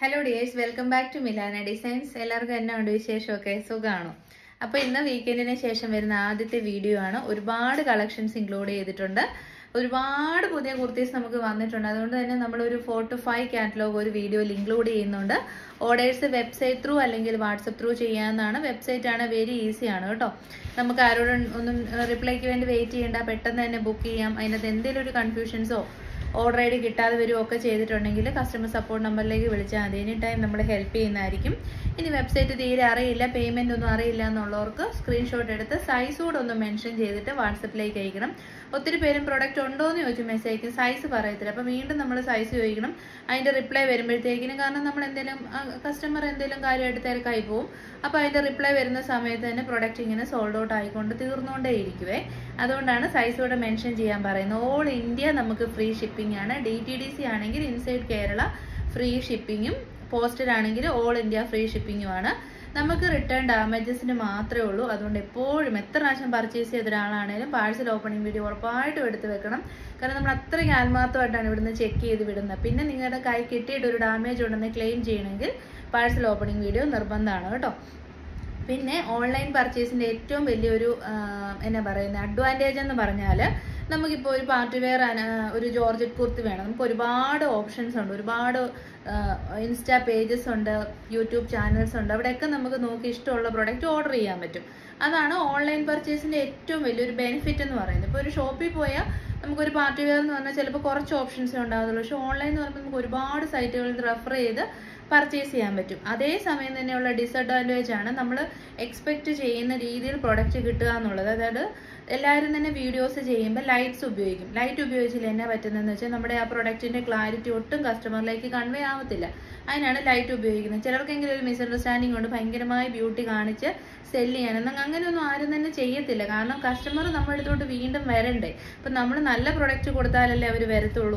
hello dears welcome back to Milana designs എല്ലാവർക്കും എന്നാ ഉണ്ട് വിശേഷമൊക്കെ സുഖമാണോ അപ്പോൾ ഇന്ന് വീക്കെൻഡിന് ശേഷം വരുന്ന ആദ്യത്തെ വീഡിയോ ആണ് ഒരുപാട് കളക്ഷൻസ് ഇൻക്ലൂഡ് ചെയ്തിട്ടുണ്ട് ഒരുപാട് പുതിയ കുർത്തീസ് നമുക്ക് വന്നിട്ടുണ്ട് അതുകൊണ്ട് തന്നെ നമ്മൾ ഒരു ഫോർ ടു ഫൈവ് കാറ്റലോഗ് ഒരു വീഡിയോയിൽ ഇൻക്ലൂഡ് ചെയ്യുന്നുണ്ട് ഓർഡേഴ്സ് വെബ്സൈറ്റ് ത്രൂ അല്ലെങ്കിൽ വാട്സപ്പ് ത്രൂ ചെയ്യാവുന്നതാണ് വെബ്സൈറ്റ് ആണ് വെരി ഈസി ആണ് കേട്ടോ നമുക്ക് ആരോടും ഒന്നും റിപ്ലൈക്ക് വേണ്ടി വെയിറ്റ് ചെയ്യേണ്ട പെട്ടെന്ന് തന്നെ ബുക്ക് ചെയ്യാം അതിനകത്ത് എന്തെങ്കിലും ഒരു കൺഫ്യൂഷൻസോ ഓർഡർ ഐ ഡി കിട്ടാതെ വരുമൊക്കെ ചെയ്തിട്ടുണ്ടെങ്കിൽ കസ്റ്റമർ സപ്പോർട്ട് നമ്പറിലേക്ക് വിളിച്ചാൽ മതി എനി ടൈം നമ്മൾ ഹെൽപ്പ് ചെയ്യുന്നതായിരിക്കും ഇനി വെബ്സൈറ്റ് തീരെ അറിയില്ല പേയ്മെന്റ് ഒന്നും അറിയില്ല എന്നുള്ളവർക്ക് സ്ക്രീൻഷോട്ട് എടുത്ത് സൈസ് കൂടെ ഒന്ന് മെൻഷൻ ചെയ്തിട്ട് വാട്സപ്പിലേക്ക് അയക്കണം ഒത്തിരി പേരും പ്രൊഡക്റ്റ് ഉണ്ടോ എന്ന് ചോദിച്ചു മെസ്സേജ് അയക്കും സൈസ് പറയത്തില്ല അപ്പോൾ വീണ്ടും നമ്മൾ സൈസ് ചോദിക്കണം അതിന്റെ റിപ്ലൈ വരുമ്പോഴത്തേക്കിനും കാരണം നമ്മൾ എന്തെങ്കിലും കസ്റ്റമർ എന്തെങ്കിലും കാര്യമായിട്ട് തിരക്കായി പോകും അപ്പോൾ അതിന്റെ റിപ്ലൈ വരുന്ന സമയത്ത് തന്നെ പ്രൊഡക്റ്റ് ഇങ്ങനെ സോൾഡ് ഔട്ട് ആയിക്കൊണ്ട് തീർന്നുകൊണ്ടേ ഇരിക്കുവേ അതുകൊണ്ടാണ് സൈസ് ഇവിടെ മെൻഷൻ ചെയ്യാൻ പറയുന്നത് ഓൾ ഇന്ത്യ നമുക്ക് ഫ്രീ ഷിപ്പിംഗ് ആണ് ഡി ടി ഡി സി ആണെങ്കിൽ ഇൻസൈഡ് കേരള ഫ്രീ ഷിപ്പിങ്ങും പോസ്റ്റലാണെങ്കിൽ ഓൾ ഇന്ത്യ ഫ്രീ ഷിപ്പിങ്ങുമാണ് നമുക്ക് റിട്ടേൺ ഡാമേജസിന് മാത്രമേ ഉള്ളൂ അതുകൊണ്ട് എപ്പോഴും എത്ര പ്രാവശ്യം പർച്ചേസ് ചെയ്ത ഒരാളാണെങ്കിലും പാഴ്സൽ ഓപ്പണിംഗ് വീഡിയോ ഉറപ്പായിട്ടും എടുത്ത് വെക്കണം കാരണം നമ്മൾ അത്രയ്ക്ക് ആത്മാർത്ഥമായിട്ടാണ് ഇവിടുന്ന് ചെക്ക് ചെയ്ത് വിടുന്നത് പിന്നെ നിങ്ങളുടെ കൈ കിട്ടിയിട്ട് ഒരു ഡാമേജ് ഉണ്ടെന്ന് ക്ലെയിം ചെയ്യണമെങ്കിൽ പാഴ്സൽ ഓപ്പണിംഗ് വീഡിയോ നിർബന്ധമാണ് കേട്ടോ പിന്നെ ഓൺലൈൻ പർച്ചേസിന്റെ ഏറ്റവും വലിയൊരു എന്നാ പറയുന്നത് അഡ്വാൻറ്റേജ് എന്ന് പറഞ്ഞാൽ നമുക്കിപ്പോൾ ഒരു പാർട്ടി വെയർ ഒരു ജോർജറ്റ് കുർത്തി വേണം നമുക്ക് ഒരുപാട് ഓപ്ഷൻസ് ഉണ്ട് ഒരുപാട് ഇൻസ്റ്റാ പേജസ് ഉണ്ട് യൂട്യൂബ് ചാനൽസ് ഉണ്ട് അവിടെയൊക്കെ നമുക്ക് നോക്കി ഇഷ്ടമുള്ള പ്രൊഡക്റ്റ് ഓർഡർ ചെയ്യാൻ പറ്റും അതാണ് ഓൺലൈൻ പർച്ചേസിന്റെ ഏറ്റവും വലിയൊരു ബെനിഫിറ്റ് എന്ന് പറയുന്നത് ഇപ്പോൾ ഒരു ഷോപ്പിൽ പോയാൽ നമുക്കൊരു പാർട്ടി വെയർ എന്ന് പറഞ്ഞാൽ ചിലപ്പോൾ കുറച്ച് ഓപ്ഷൻസേ ഉണ്ടാകുള്ളൂ പക്ഷേ ഓൺലൈൻ എന്ന് പറയുമ്പോൾ നമുക്ക് ഒരുപാട് സൈറ്റുകളിൽ റെഫർ ചെയ്ത് പർച്ചേസ് ചെയ്യാൻ പറ്റും അതേ സമയം തന്നെയുള്ള ഡിസഡ്വാൻറ്റേജ് ആണ് നമ്മൾ എക്സ്പെക്ട് ചെയ്യുന്ന രീതിയിൽ പ്രൊഡക്റ്റ് കിട്ടുക എന്നുള്ളത് അതായത് എല്ലാവരും തന്നെ വീഡിയോസ് ചെയ്യുമ്പോൾ ലൈറ്റ്സ് ഉപയോഗിക്കും ലൈറ്റ് ഉപയോഗിച്ചില്ല എന്നാ പറ്റുന്നതെന്ന് വെച്ചാൽ നമ്മുടെ ആ പ്രൊഡക്റ്റിന്റെ ക്ലാരിറ്റി ഒട്ടും കസ്റ്റമറിലേക്ക് കൺവേ ആവത്തില്ല അതിനാണ് ലൈറ്റ് ഉപയോഗിക്കുന്നത് ചിലർക്കെങ്കിലും ഒരു മിസ്അണ്ടർസ്റ്റാൻഡിങ് കൊണ്ട് ഭയങ്കരമായി ബ്യൂട്ടി കാണിച്ച് സെല് ചെയ്യാൻ എന്നാൽ അങ്ങനെയൊന്നും ആരും തന്നെ ചെയ്യത്തില്ല കാരണം കസ്റ്റമർ നമ്മുടെ അടുത്തോട്ട് വീണ്ടും വരണ്ടേ അപ്പം നമ്മൾ നല്ല പ്രൊഡക്റ്റ് കൊടുത്താലല്ലേ അവർ വരത്തുള്ളൂ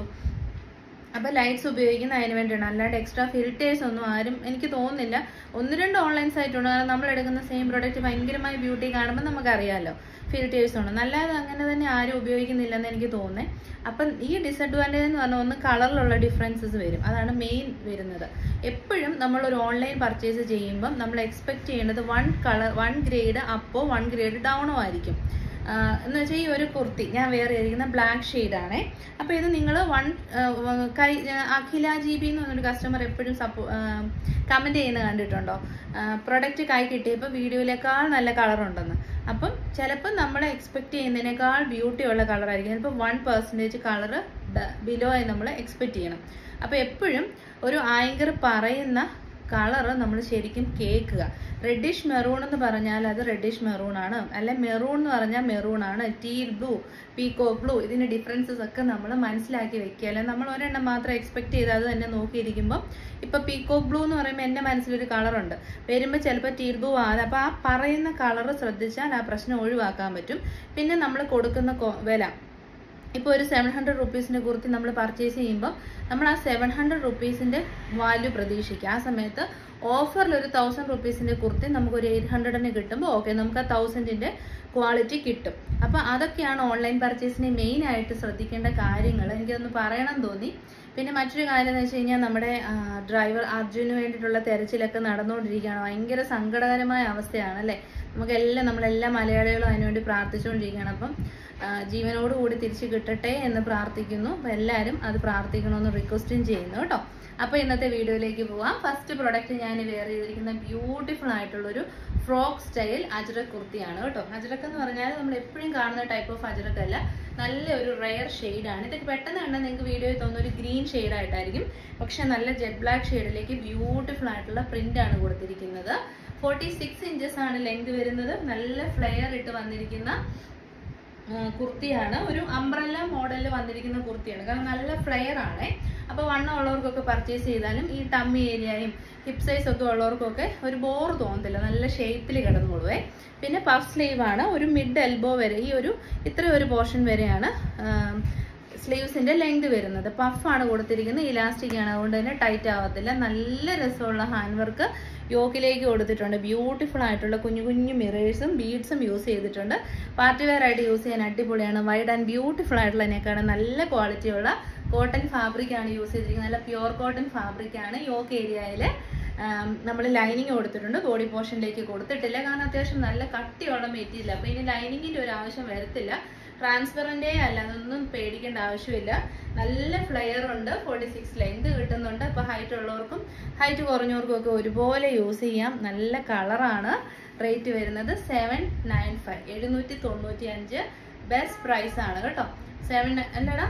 അപ്പോൾ ലൈറ്റ്സ് ഉപയോഗിക്കുന്ന അതിന് വേണ്ടിയാണ് അല്ലാണ്ട് എക്സ്ട്രാ ഫിൽറ്റേഴ്സ് ഒന്നും ആരും എനിക്ക് തോന്നുന്നില്ല ഒന്ന് രണ്ട് ഓൺലൈൻ സൈറ്റ് ഉണ്ട് കാരണം നമ്മൾ എടുക്കുന്ന സെയിം പ്രൊഡക്റ്റ് ഭയങ്കരമായി ബ്യൂട്ടി കാണുമ്പോൾ നമുക്കറിയാമല്ലോ ഫിൽറ്റേഴ്സ് ഉണ്ട് നല്ലത് അങ്ങനെ തന്നെ ആരും ഉപയോഗിക്കുന്നില്ലെന്ന് എനിക്ക് തോന്നുന്നത് അപ്പം ഈ ഡിസഡ്വാൻറ്റേജ് എന്ന് പറഞ്ഞാൽ ഒന്ന് കളറിലുള്ള ഡിഫറൻസസ് വരും അതാണ് മെയിൻ വരുന്നത് എപ്പോഴും നമ്മൾ ഒരു ഓൺലൈൻ പർച്ചേസ് ചെയ്യുമ്പം നമ്മൾ എക്സ്പെക്ട് ചെയ്യേണ്ടത് വൺ കളർ വൺ ഗ്രേഡ് അപ്പോ വൺ ഗ്രേഡ് ഡൗണോ ആയിരിക്കും എന്ന് വെച്ചാൽ ഈ ഒരു കുർത്തി ഞാൻ വേറെ ഇരിക്കുന്ന ബ്ലാക്ക് ഷെയ്ഡാണേ അപ്പോൾ ഇത് നിങ്ങൾ വൺ കൈ അഖില ജി ബി എന്ന് പറഞ്ഞൊരു കസ്റ്റമർ എപ്പോഴും സപ്പോ കമൻറ്റ് ചെയ്യുന്നത് കണ്ടിട്ടുണ്ടോ പ്രൊഡക്റ്റ് കൈ കിട്ടിയപ്പോൾ വീഡിയോയിലേക്കാൾ നല്ല കളറുണ്ടെന്ന് അപ്പം ചിലപ്പോൾ നമ്മൾ എക്സ്പെക്ട് ചെയ്യുന്നതിനേക്കാൾ ബ്യൂട്ടി ഉള്ള കളറായിരിക്കും ചിലപ്പോൾ വൺ പെർസെൻറ്റേജ് കളറ് ബിലോ ആയി നമ്മൾ എക്സ്പെക്ട് ചെയ്യണം അപ്പോൾ എപ്പോഴും ഒരു ആങ്കർ പറയുന്ന കളറ് നമ്മൾ ശരിക്കും കേൾക്കുക റെഡിഷ് മെറൂൺ എന്ന് പറഞ്ഞാൽ അത് റെഡിഷ് മെറൂൺ ആണ് അല്ല മെറൂൺ എന്ന് പറഞ്ഞാൽ മെറൂൺ ആണ് ടീൽ ബ്ലൂ പീക്കോ ബ്ലൂ ഇതിന്റെ ഡിഫറൻസസ് ഒക്കെ നമ്മൾ മനസ്സിലാക്കി വെക്കുക അല്ലെ നമ്മൾ ഒരെണ്ണം മാത്രം എക്സ്പെക്ട് ചെയ്ത് അത് തന്നെ നോക്കിയിരിക്കുമ്പോൾ ഇപ്പൊ പീക്കോ ബ്ലൂ എന്ന് പറയുമ്പോൾ എൻ്റെ മനസ്സിലൊരു കളറുണ്ട് വരുമ്പോൾ ചിലപ്പോൾ ടീൽ ബ്ലൂ ആകാതെ അപ്പോൾ ആ പറയുന്ന കളർ ശ്രദ്ധിച്ചാൽ ആ പ്രശ്നം ഒഴിവാക്കാൻ പറ്റും പിന്നെ നമ്മൾ കൊടുക്കുന്ന വില ഇപ്പോൾ ഒരു സെവൻ ഹൺഡ്രഡ് റുപ്പീസിൻ്റെ കുർത്തി നമ്മൾ പർച്ചേസ് ചെയ്യുമ്പോൾ നമ്മൾ ആ സെവൻ ഹൺഡ്രഡ് റുപ്പീസിൻ്റെ വാല്യൂ പ്രതീക്ഷിക്കുക ആ സമയത്ത് ഓഫറിൽ ഒരു തൗസൻഡ് റുപ്പീസിൻ്റെ കുർത്തി നമുക്ക് ഒരു എയ്റ്റ് ഹൺഡ്രഡിന് കിട്ടുമ്പോൾ ഓക്കെ നമുക്ക് ആ തൗസൻഡിൻ്റെ ക്വാളിറ്റി കിട്ടും അപ്പോൾ അതൊക്കെയാണ് ഓൺലൈൻ പർച്ചേസിന് മെയിൻ ആയിട്ട് ശ്രദ്ധിക്കേണ്ട കാര്യങ്ങൾ എനിക്കൊന്ന് പറയണം തോന്നി പിന്നെ മറ്റൊരു കാര്യം എന്ന് വെച്ച് കഴിഞ്ഞാൽ നമ്മുടെ ഡ്രൈവർ അർജുന് വേണ്ടിയിട്ടുള്ള തെരച്ചിലൊക്കെ നടന്നുകൊണ്ടിരിക്കുകയാണ് ഭയങ്കര സങ്കടകരമായ അവസ്ഥയാണ് അല്ലേ നമുക്കെല്ലാം നമ്മളെല്ലാ മലയാളികളും അതിനുവേണ്ടി പ്രാർത്ഥിച്ചുകൊണ്ടിരിക്കുകയാണ് അപ്പം ജീവനോടുകൂടി തിരിച്ചു കിട്ടട്ടെ എന്ന് പ്രാർത്ഥിക്കുന്നു അപ്പം എല്ലാവരും അത് പ്രാർത്ഥിക്കണമെന്ന് റിക്വസ്റ്റും ചെയ്യുന്നു കേട്ടോ അപ്പോൾ ഇന്നത്തെ വീഡിയോയിലേക്ക് പോവാം ഫസ്റ്റ് പ്രൊഡക്റ്റ് ഞാൻ വെയർ ചെയ്തിരിക്കുന്ന ബ്യൂട്ടിഫുൾ ആയിട്ടുള്ളൊരു ഫ്രോക്ക് സ്റ്റൈൽ അജ്രക് കുർത്തിയാണ് കേട്ടോ അജ്രക് എന്ന് പറഞ്ഞാൽ നമ്മൾ എപ്പോഴും കാണുന്ന ടൈപ്പ് ഓഫ് അജ്രക് അല്ല നല്ല ഒരു റെയർ ആണ് ഇതൊക്കെ പെട്ടെന്ന് കണ്ടാൽ നിങ്ങൾക്ക് വീഡിയോയിൽ തോന്നുന്ന ഒരു ഗ്രീൻ ആയിട്ടായിരിക്കും പക്ഷെ നല്ല ജെറ്റ് ബ്ലാക്ക് ഷെയ്ഡിലേക്ക് ബ്യൂട്ടിഫുൾ ആയിട്ടുള്ള പ്രിന്റ് ആണ് കൊടുത്തിരിക്കുന്നത് ഫോർട്ടി സിക്സ് ഇഞ്ചസ് ആണ് ലെങ്ത് വരുന്നത് നല്ല ഫ്ലെയർ ഇട്ട് വന്നിരിക്കുന്ന കുർത്തിയാണ് ഒരു അംബ്രല്ല മോഡലിൽ വന്നിരിക്കുന്ന കുർത്തിയാണ് കാരണം നല്ല ഫ്ലെയർ ആണ് അപ്പോൾ വണ്ണം ഉള്ളവർക്കൊക്കെ പർച്ചേസ് ചെയ്താലും ഈ ടമ്മി ഏരിയയും ഹിപ്പ് സൈസ് ഒക്കെ ഉള്ളവർക്കൊക്കെ ഒരു ബോർ തോന്നത്തില്ല നല്ല ഷേപ്പിൽ കിടന്നോളുവേ പിന്നെ പഫ് സ്ലീവ് ആണ് ഒരു മിഡ് എൽബോ വരെ ഈ ഒരു ഇത്ര ഒരു പോർഷൻ വരെയാണ് സ്ലീവ്സിന്റെ ലെങ്ത് വരുന്നത് പഫാണ് കൊടുത്തിരിക്കുന്നത് ഇലാസ്റ്റിക് ആണ് അതുകൊണ്ട് തന്നെ ടൈറ്റ് ആവത്തില്ല നല്ല രസമുള്ള ഹാൻഡ് വർക്ക് യോക്കിലേക്ക് കൊടുത്തിട്ടുണ്ട് ബ്യൂട്ടിഫുൾ ആയിട്ടുള്ള കുഞ്ഞു കുഞ്ഞു മിറേഴ്സും ബീഡ്സും യൂസ് ചെയ്തിട്ടുണ്ട് പാർട്ടി വെയർ ആയിട്ട് യൂസ് ചെയ്യാൻ അടിപൊളിയാണ് വൈഡ് ആൻഡ് ബ്യൂട്ടിഫുൾ ആയിട്ടുള്ള നെക്കാണ് നല്ല ക്വാളിറ്റിയുള്ള കോട്ടൺ ഫാബ്രിക് ആണ് യൂസ് ചെയ്തിരിക്കുന്നത് നല്ല പ്യുവർ കോട്ടൺ ഫാബ്രിക് ആണ് യോക്ക് ഏരിയയിൽ നമ്മൾ ലൈനിങ് കൊടുത്തിട്ടുണ്ട് ബോഡി പോർഷനിലേക്ക് കൊടുത്തിട്ടില്ല കാരണം അത്യാവശ്യം നല്ല കട്ടിയുള്ള മെറ്റീരിയൽ അപ്പോൾ ഇനി ലൈനിങ്ങിന്റെ ഒരു ആവശ്യം വരത്തില്ല ട്രാൻസ്പെറൻറ്റേ അല്ല അതൊന്നും പേടിക്കേണ്ട ആവശ്യമില്ല നല്ല ഫ്ലെയർ ഉണ്ട് ഫോർട്ടി സിക്സ് ലെങ്ത് കിട്ടുന്നുണ്ട് അപ്പോൾ ഹൈറ്റ് ഉള്ളവർക്കും ഹൈറ്റ് കുറഞ്ഞവർക്കും ഒക്കെ ഒരുപോലെ യൂസ് ചെയ്യാം നല്ല കളറാണ് റേറ്റ് വരുന്നത് സെവൻ നയൻ ഫൈവ് എഴുന്നൂറ്റി തൊണ്ണൂറ്റി അഞ്ച് ബെസ്റ്റ് പ്രൈസ് ആണ് കേട്ടോ സെവൻ അല്ലടാ